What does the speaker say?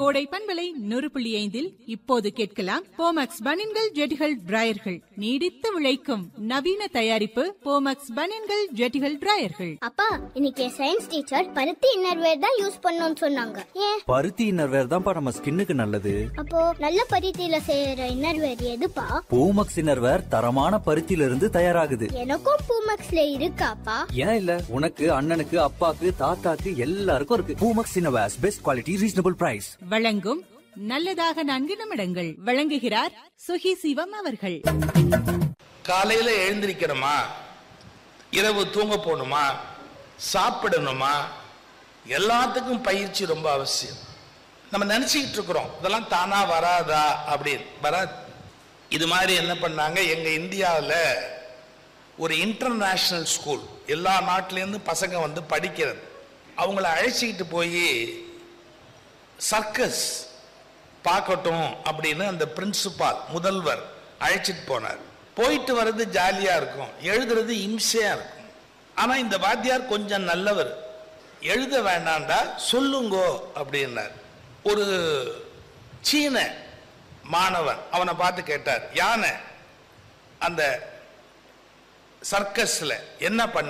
கோடை பண்பலை நூறு புள்ளி ஐந்தில் இப்போது கேட்கலாம் போமக்ஸ் பனின்கள் ஜெட்டிகள் டிராயர்கள் நீடித்து உழைக்கும் நவீன தயாரிப்பு போமக்ஸ் பனின்கள் ஜெட்டிகள் டிராயர்கள் அப்பா இன்னைக்கு சயின்ஸ் டீச்சர் பருத்தி இன்னர்வேர் தான் யூஸ் பண்ணணும்னு சொன்னாங்க ஏன் பருத்தி இன்னர்வேர் தான்ப்பா நம்ம ஸ்கின்னுக்கு நல்லது அப்போ நல்ல பருத்தியில செய்யற இன்னர்வேர் எதுப்பா பூமக்ஸ் இன்னர்வேர் தரமான பருத்தியில இருந்து தயாராகுது எனக்கும் பூமக்ஸ்ல இருக்காப்பா ஏன் இல்ல உனக்கு அண்ணனுக்கு அப்பாக்கு தாத்தாக்கு எல்லாருக்கும் இருக்கு Poomex innerwears best quality reasonable price வழங்கும் நல்லதாக நான்கு நிமிடங்கள் வழங்குகிறார் சுகி சிவம் அவர்கள் காலையில எழுந்திருக்கிறோமா இரவு தூங்க போகணுமா சாப்பிடணுமா எல்லாத்துக்கும் பயிற்சி ரொம்ப அவசியம் நம்ம நினைச்சுக்கிட்டு இருக்கிறோம் இதெல்லாம் தானா வராதா அப்படின்னு வராது இது மாதிரி என்ன பண்ணாங்க எங்க இந்தியாவில் ஒரு இன்டர்நேஷ்னல் ஸ்கூல் எல்லா நாட்டிலேருந்து பசங்க வந்து படிக்கிறது அவங்கள அழைச்சிக்கிட்டு போய் சர்க்கஸ் பார்க்கட்டும் அப்படின்னு அந்த பிரின்சிபால் முதல்வர் அழைச்சிட்டு போனார் போயிட்டு வர்றது ஜாலியா இருக்கும் எழுதுறது இம்சையா இருக்கும் ஆனா இந்த வாத்தியார் கொஞ்சம் நல்லவர் எழுத வேண்டாம்டா சொல்லுங்கோ அப்படின்னார் ஒரு சீன மாணவன் அவனை பார்த்து கேட்டார் யானை அந்த சர்க்கஸ்ல என்ன பண்ண